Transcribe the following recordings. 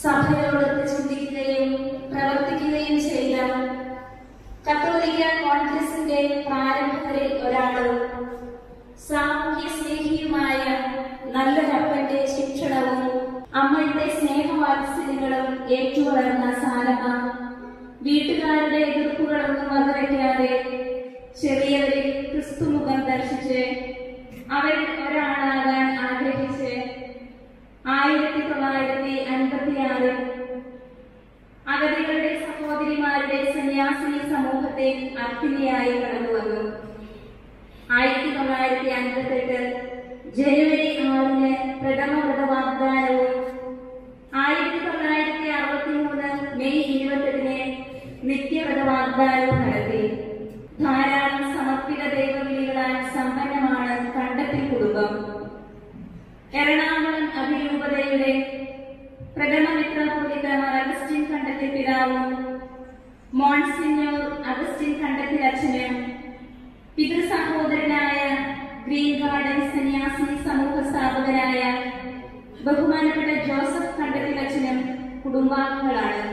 സഭയോടൊത്ത് ചിന്തിക്കുകയും പ്രവർത്തിക്കുകയും ചെയ്ത കത്തോലിക്ക കോൺഗ്രസിന്റെ പ്രാരംഭകരിൽ ഒരാളും സാമൂഹ്യ സ്നേഹിയുമായ നല്ലൊരപ്പന്റെ ശിക്ഷണവും അമ്മയുടെ സ്നേഹവാത്സല്യങ്ങളും ഏറ്റുവളർന്ന സാലമ വീട്ടുകാരുടെ എതിർപ്പുകളൊന്നും വകവയ്ക്കാതെ ചെറിയവരിൽ ക്രിസ്തുമുഖം ദർശിച്ച് അവരിൽ ഒരാളാകാൻ ആഗ്രഹിച്ച് ആയിരത്തി തൊള്ളായിരത്തി അൻപത്തിയാറിൽ അഗതികളുടെ സഹോദരിമാരുടെ സന്യാസിനി സമൂഹത്തിൽ അർത്ഥിനിയായി കടന്നുവന്നു ആയിരത്തി തൊള്ളായിരത്തി അൻപത്തെട്ട് ജനുവരി ആറിന് പ്രഥമ വ്രത വാഗ്ദാനവും ആയിരത്തി തൊള്ളായിരത്തി അറുപത്തി മൂന്ന് മെയ് ഇരുപത്തെട്ടിന് നിത്യവ്രത വാഗ്ദാനവും നടത്തി ധാരാളം സമർപ്പിത ദൈവവിളികളാൽ സമ്പന്നമാണ് കണ്ടത്തിൽ കുടുംബം എറണാകുളം അഭിരൂപതയുടെ പ്രഥമ മിത്രപുരിതമാർ അഗസ്റ്റിൻ കണ്ടത്തിൽ പിതാവും മോൺസിഞ്ഞോർ അഗസ്റ്റിൻ കണ്ടത്തിൽ അച്ഛനും പിതൃസഹോദരനായ ഗ്രീൻ ഗാർഡൻ സന്യാസിനി സമൂഹ സ്ഥാപകനായ ബഹുമാനപ്പെട്ട ജോസഫ് കണ്ടത്തിൽ അച്ഛനും കുടുംബാംഗങ്ങളാണ്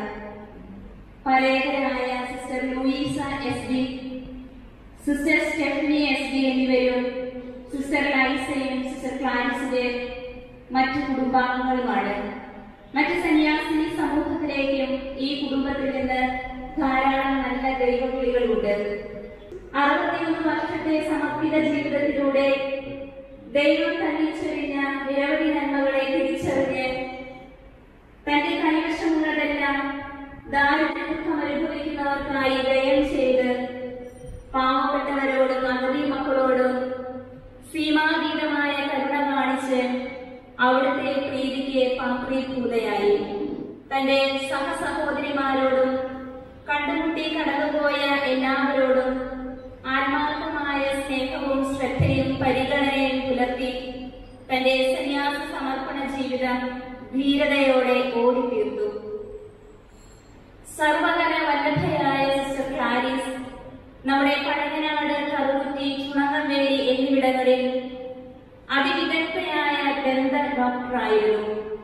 പരേതരായ sister Louisa S D sister Stephanie S D എന്നിവരും സിസ്റ്റർ ലൈസയും സിസ്റ്റർ ക്ലാരിസിന്റെ മറ്റു കുടുംബാംഗങ്ങളുമാണ് മറ്റ് സന്യാസിനി സമൂഹത്തിലേക്കും ഈ കുടുംബത്തിൽ നിന്ന് ധാരാളം നല്ല ദൈവവിളികളുണ്ട് അറുപത്തിയൊന്ന് വർഷത്തെ സമർപ്പിത ജീവിതത്തിലൂടെ ദൈവം തന്നിൽ ചൊരിഞ്ഞ നിരവധി നന്മകളെ തിരിച്ചറിഞ്ഞ് തന്റെ കൈവശമുള്ളതെല്ലാം ദാരിദ്ര്യ ദുഃഖം അനുഭവിക്കുന്നവർക്കായി ദയം ചെയ്ത് പാവപ്പെട്ടവരോടും അഗതി മക്കളോടും സീമാതീതമായ കരുണ കാണിച്ച് അവിടുത്തെ പ്രീതിക്ക് പാത്രീഭൂതയായി തന്റെ സഹസഹോദരിമാരോടും കണ്ടുമുട്ടി കടന്നുപോയ എല്ലാവരോടും ആത്മാർത്ഥമായ സ്നേഹവും ശ്രദ്ധയും പരിഗണനയും പുലർത്തി തന്റെ സന്യാസ സമർപ്പണ ജീവിതം ധീരതയോടെ ഓടിത്തീർത്തു സർവകല വല്ലഭയായ സിസ്റ്റർ ക്ലാരിസ് നമ്മുടെ പഴങ്ങനാട് കറുകുറ്റി ചുണങ്ങവേലി എന്നിവിടങ്ങളിൽ അതിവിദഗ്ധയായ ദന്ത ഡോക്ടറായിരുന്നു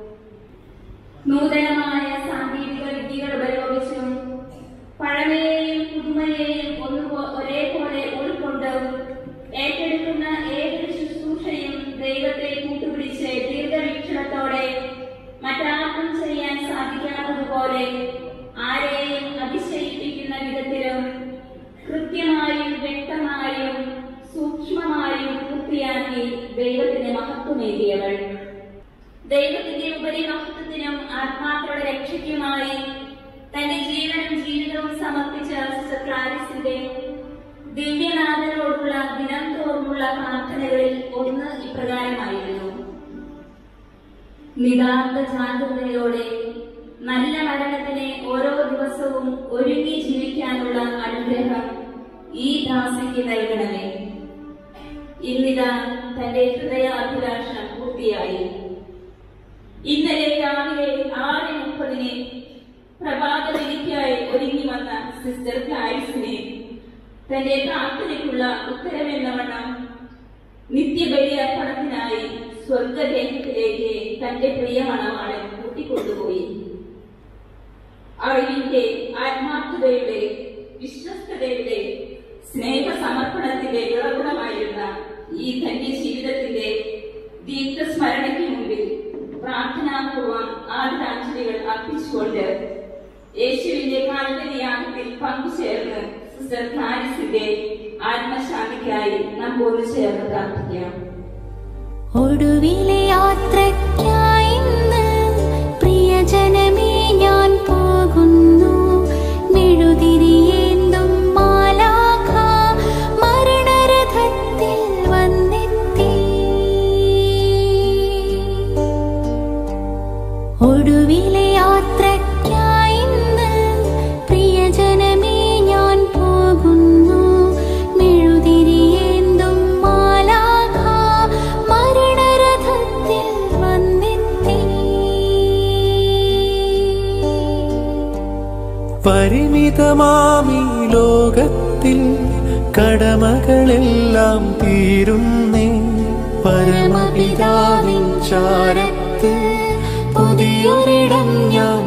നൂതനമായ സാങ്കേതിക വിദ്യകൾ ഉപയോഗിച്ചും പഴമയെയും പുതുമയെയും ഒന്നുപോ- ഒരേപോലെ ഉൾക്കൊണ്ട് ഏറ്റെടുക്കുന്ന ഏതൊരു ശുശ്രൂഷയും ദൈവത്തെ കൂട്ടുപിടിച്ച് ദീർഘവീക്ഷണത്തോടെ മറ്റാർക്കും ചെയ്യാൻ സാധിക്കാത്തതുപോലെ ആരെയും അതിശയിപ്പിക്കുന്ന വിധത്തിലും കൃത്യമായും വ്യക്തമായും സൂക്ഷ്മമായും പൂർത്തിയാക്കി ദൈവത്തിന് മഹത്വമേകിയവൾ ദൈവത്തിന്റെ ഉപരി മഹത്വത്തിനും ആത്മാക്കളുടെ രക്ഷയ്ക്കുമായി തന്റെ ജീവനും ജീവിതവും സമർപ്പിച്ച സിസ്റ്റർ ക്ലാരിസിന്റെ ദിവ്യനാഥനോടുള്ള ദിനം തോറുമുള്ള പ്രാർത്ഥനകളിൽ ഒന്ന് ഇപ്രകാരമായിരുന്നു നിതാന്ത ജാഗ്രതയോടെ നല്ല മരണത്തിനെ ഓരോ ദിവസവും ഒരുങ്ങി ജീവിക്കാനുള്ള അനുഗ്രഹം ഈ ദാസിക്ക് നൽകണമേ ഇന്നിതാ തന്റെ ഹൃദയാഭിലാഷം പൂർത്തിയായി ഇന്നലെ രാവിലെ ആറ് മുപ്പതിന് പ്രഭാതവിധിക്കായി ഒരുങ്ങി വന്ന സിസ്റ്റർ ക്ലാരിസിനെ തന്റെ പ്രാർത്ഥനയ്ക്കുള്ള ഉത്തരമെന്നവണ്ണം നിത്യബലി അർപ്പണത്തിനായി സ്വർഗദേഹത്തിലേക്ക് തന്റെ പ്രിയ മണവാളൻ കൂട്ടിക്കൊണ്ടുപോയി അറിവിന്റെ ആത്മാർത്ഥതയുടെ വിശ്വസ്തതയുടെ സ്നേഹസമർപ്പണത്തിന്റെ വിളകുടമായിരുന്ന ഈ ധന്യ ജീവിതത്തിന്റെ ദീർഘസ്മരണയ്ക്ക് മുമ്പിൽ പ്രാർത്ഥനാപൂർവം ആദരാഞ്ജലികൾ അർപ്പിച്ചുകൊണ്ട് യേശുവിന്റെ കാൽവരിയാഗത്തിൽ പങ്കുചേർന്ന് സിസ്റ്റർ ക്ലാരിസിന്റെ ആത്മശാന്തിക്കായി നമുക്ക് ഒന്ന് ചേർന്ന് പ്രാർത്ഥിക്കാം ഒടുവിലെ യാത്രയ്ക്കായി ഇന്ന് പ്രിയജനമേ ഞാൻ പോകുന്നു മെഴുതിരിയേന്തും മാലാഖ മരണരഥത്തിൽ വന്നെത്തി ഒടുവിലെ യാത്രയ്ക്കായി ഇന്ന് പ്രിയജനമേ ഞാൻ പോകുന്നു മെഴുതിരിയേന്തും മാലാഖ മരണരഥത്തിൽ വന്നെത്തി പരിമിതമാമി ലോകത്തിൽ കടമകളെല്ലാം തീരുന്നേ പരമപിതാവിൻ ചാരത്ത് പുതിയൊരിടം ഞാൻ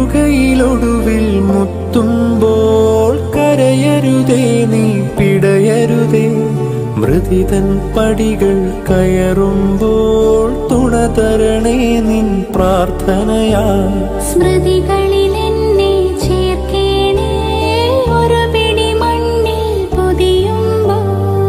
നേറുകയിലൊടുവിൽ മുത്തുമ്പോൾ കരയരുതേ നീ പിടയരുതേ മൃതിതൻ പടികൾ കയറുമ്പോൾ തുണ തരണേ നിൻ പ്രാർത്ഥനയാ സ്മൃതികളിൽ എന്നെ ചേർക്കേണേ ഒരു പിടി മണ്ണിൽ പൊതിയുമ്പോൾ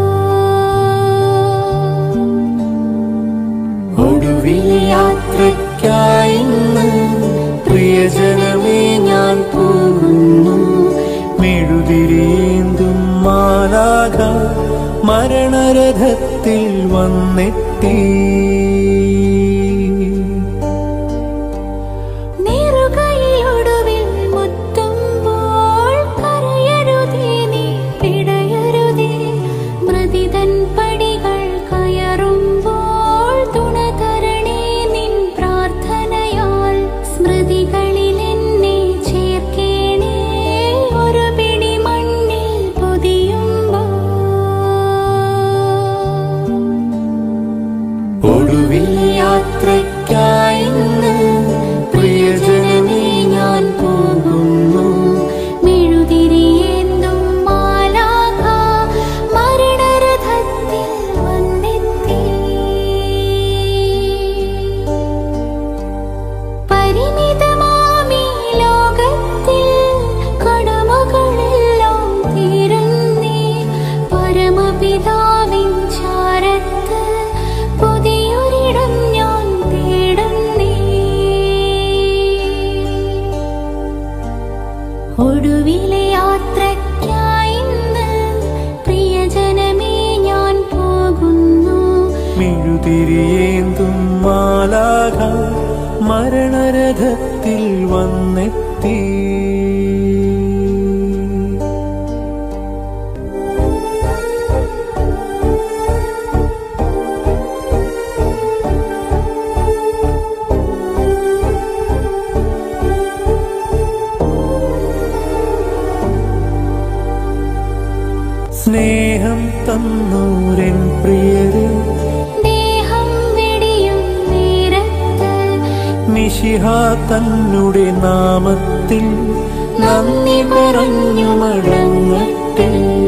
ഒടുവിലെ യാത്രയ്ക്കായിന്ന് പ്രിയജനമേ ഞാൻ പോകുന്നു മെഴുതിരിയേന്തും മാലാക മരണരഥത്തിൽ വന്നെത്തി നേറുകയിലൊടുവിൽ മുത്തുമ്പോൾ കരയരുതേ നീ പിടയരുതേ മൃതിതൻ പടികൾ കയറുമ്പോൾ തുണ തരണേ നിൻ പ്രാർത്ഥനയാൽ സ്മൃതികളിൽ എന്നെ ചേർക്കേണേ ഒരു പിടി മണ്ണിൽ പൊതിയുമ്പോൾ ഒടുവിൽ യാത്രയ്ക്കായിന്ന് പ്രിയജനമേ ഞാൻ പോകുന്നു മെഴുതിരിയേന്തും മാലാഖ മരണരഥത്തിൽ വന്നെത്തി. പരിമിതമാമീ ലോകത്തിൽ കടമകളെല്ലാം തീരുന്നേ. പരമപിതാവിൻ ചാരത്ത് പുതിയൊരിടം ഞാൻ തേടുന്നേ ഒടുവിലെ യാത്രയ്ക്കായിന്ന് പ്രിയജനമേ ഞാൻ പോകുന്നു മെഴുതിരിയേന്തും മാലാക മരണരഥത്തിൽ വന്നെത്തി സ്നേഹം തന്നൂരൻ പ്രിയരെ ദേഹം വെടിയും നേരത്ത് മിശിഹ തന്നുടെ നാമത്തിൽ നന്ദി പറഞ്ഞു മടങ്ങട്ടെ